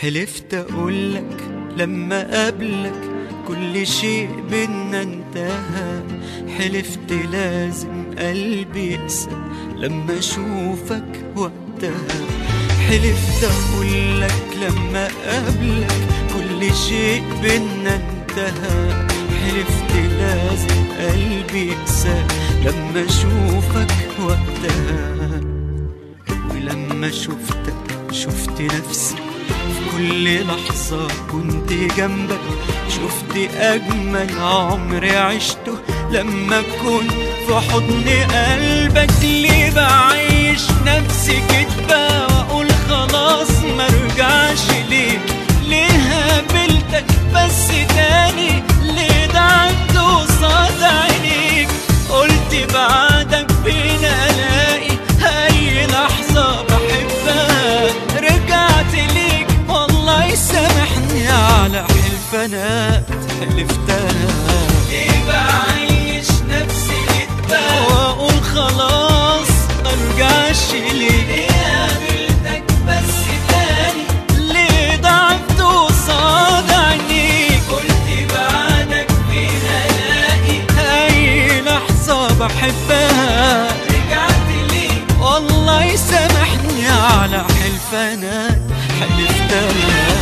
حلفت اقولك لما قابلك كل شيء بينا انتهى حلفت لازم قلبي يقسى لما اشوفك وقتها حلفت اقولك لما قابلك كل شيء بينا انتهى حلفت لازم قلبي يقسى لما اشوفك وقتها ولما شفتك شفت نفسي في كل لحظة كنت جنبك شفت أجمل عمر عشته لما كنت في حضن قلبك ليه بعيش نفسي كدبة وأقول خلاص مرجعش ليه ليه قابلتك بس تاني ليه دعت قصاد عينيك قلت بعدك بين ألاقي أي لحظة بحبها رجعت ليك والله يسامحني على حلفانات حلفتها ليه بعيش نفسي كدبة وأقول خلاص مرجعش ليك ليه قابلتك بس تاني ليه ضعفت قصاد عينيك قلت بعدك فين الاقي اي لحظة بحبها رجعت ليك والله يسامحني على حلفانات حلفتها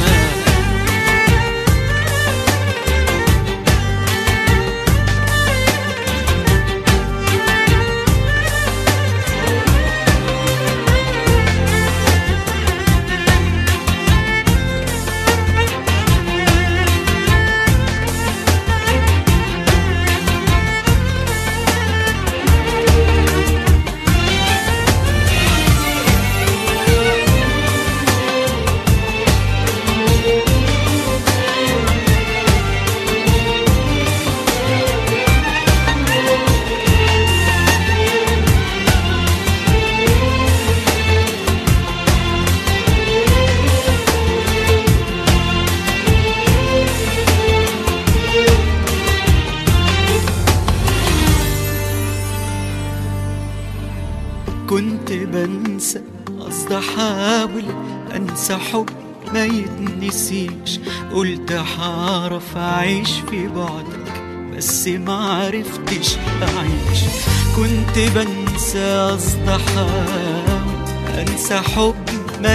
كنت بنسى قصد احاول انسى حب ما يتنسيش قلت هعرف اعيش في بعدك بس ما عرفتش اعيش كنت بنسى قصد احاول انسى حب ما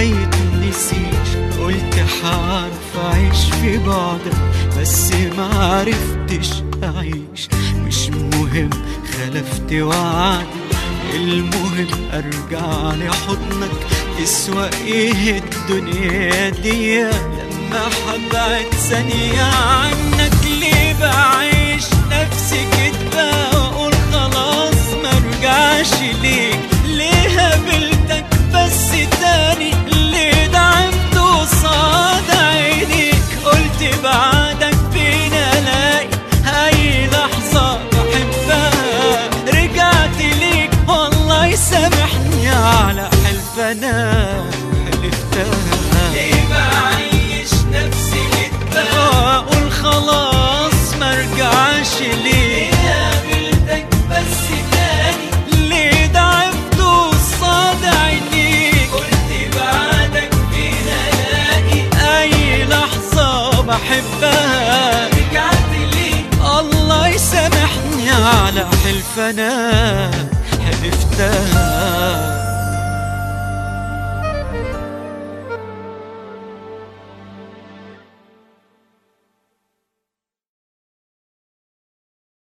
يتنسيش قلت هعرف اعيش في بعدك بس ما عرفتش اعيش مش مهم خلفت وعدي المهم ارجع لحضنك تسوى ايه الدنيا دي لما حبعت ثانية عنك ليه بعيش نفسي كدبة واقول خلاص مرجعش ليك ليه قابلتك بس تاني ليه دعمت قصاد عينيك قلت بعدك فين الاقي اي لحظة بحبها رجعت ليك والله يسامحني على حلفنا حلفتها ليه بعيش نفسي كدبة واقول خلاص مرجعش ليه قابلتك بس تاني ليه ضعفت قصاد عينيك قلت بعدك فين الاقي اي لحظة بحبها رجعت ليك الله يسامحني على حلفنا حلفتها